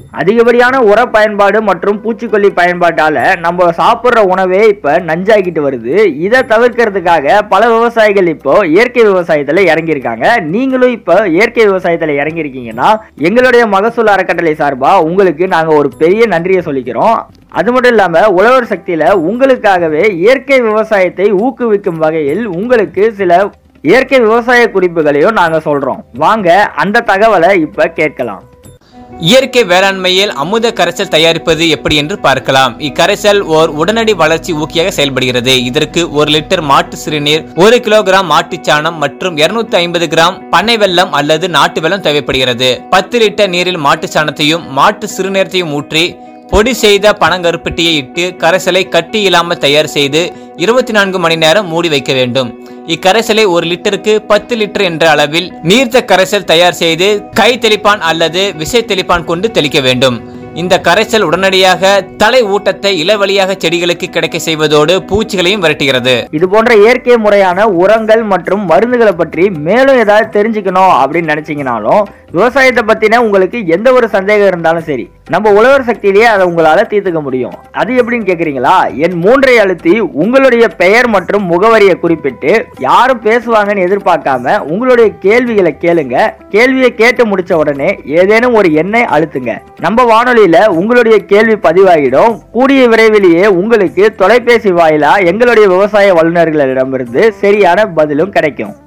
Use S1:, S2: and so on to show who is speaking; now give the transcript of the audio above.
S1: அதிகப்படியான உர பயன்பாடு மற்றும் பூச்சிக்கொல்லி பயன்பாட்டால நம்ம சாப்பிட்ற உணவே இப்ப நஞ்சாகிட்டு வருது இதை தவிர்க்கிறதுக்காக பல விவசாயிகள் இப்போ இயற்கை விவசாயத்துல இறங்கியிருக்காங்க நீங்களும் இப்போ இயற்கை விவசாயத்துல இறங்கியிருக்கீங்கன்னா எங்களுடைய மகசூல் அறக்கட்டளை சார்பா உங்களுக்கு நாங்க ஒரு பெரிய நன்றியை சொல்லிக்கிறோம் அது மட்டும் இல்லாம உழவர் சக்தியில உங்களுக்காகவே இயற்கை விவசாயத்தை ஊக்குவிக்கும் வகையில் உங்களுக்கு சில இயற்கை விவசாய குறிப்புகளையும் நாங்க சொல்றோம் வாங்க அந்த தகவலை இப்ப கேட்கலாம்
S2: இயற்கை வேளாண்மையில் அமுத கரைசல் தயாரிப்பது எப்படி என்று பார்க்கலாம் இக்கரைசல் ஓர் உடனடி வளர்ச்சி ஊக்கியாக செயல்படுகிறது இதற்கு ஒரு லிட்டர் மாட்டு சிறுநீர் ஒரு கிலோகிராம் மாட்டுச் சாணம் மற்றும் 250 ஐம்பது கிராம் பண்ணை வெல்லம் அல்லது நாட்டு வெல்லம் தேவைப்படுகிறது பத்து லிட்டர் நீரில் மாட்டுச் சாணத்தையும் மாட்டு சிறுநீரத்தையும் ஊற்றி பொடி செய்த பனங்கருப்பட்டியை இட்டு கரைசலை கட்டி இல்லாமல் தயார் செய்து இருபத்தி நான்கு மணி நேரம் மூடி வைக்க வேண்டும் இக்கரைசலை ஒரு லிட்டருக்கு பத்து லிட்டர் என்ற அளவில் நீர்த்த கரைசல் தயார் செய்து கை தெளிப்பான் அல்லது விசை தெளிப்பான் கொண்டு தெளிக்க வேண்டும் இந்த கரைசல் உடனடியாக தலை ஊட்டத்தை இளவழியாக செடிகளுக்கு கிடைக்க செய்வதோடு பூச்சிகளையும் விரட்டுகிறது
S1: இது போன்ற இயற்கை முறையான உரங்கள் மற்றும் மருந்துகளை பற்றி மேலும் ஏதாவது தெரிஞ்சுக்கணும் அப்படின்னு நினைச்சீங்கனாலும் விவசாயத்தை பத்தின உங்களுக்கு எந்த ஒரு சந்தேகம் இருந்தாலும் சரி நம்ம உழவர் சக்தியிலேயே அதை உங்களால தீர்த்துக்க முடியும் அது எப்படின்னு கேக்குறீங்களா என் மூன்றை அழுத்தி உங்களுடைய பெயர் மற்றும் முகவரியை குறிப்பிட்டு யாரும் பேசுவாங்கன்னு எதிர்பார்க்காம உங்களுடைய கேள்விகளை கேளுங்க கேள்வியை கேட்டு முடிச்ச உடனே ஏதேனும் ஒரு எண்ணை அழுத்துங்க நம்ம வானொலியில உங்களுடைய கேள்வி பதிவாகிடும் கூடிய விரைவிலேயே உங்களுக்கு தொலைபேசி வாயிலா எங்களுடைய விவசாய வல்லுநர்களிடமிருந்து சரியான பதிலும் கிடைக்கும்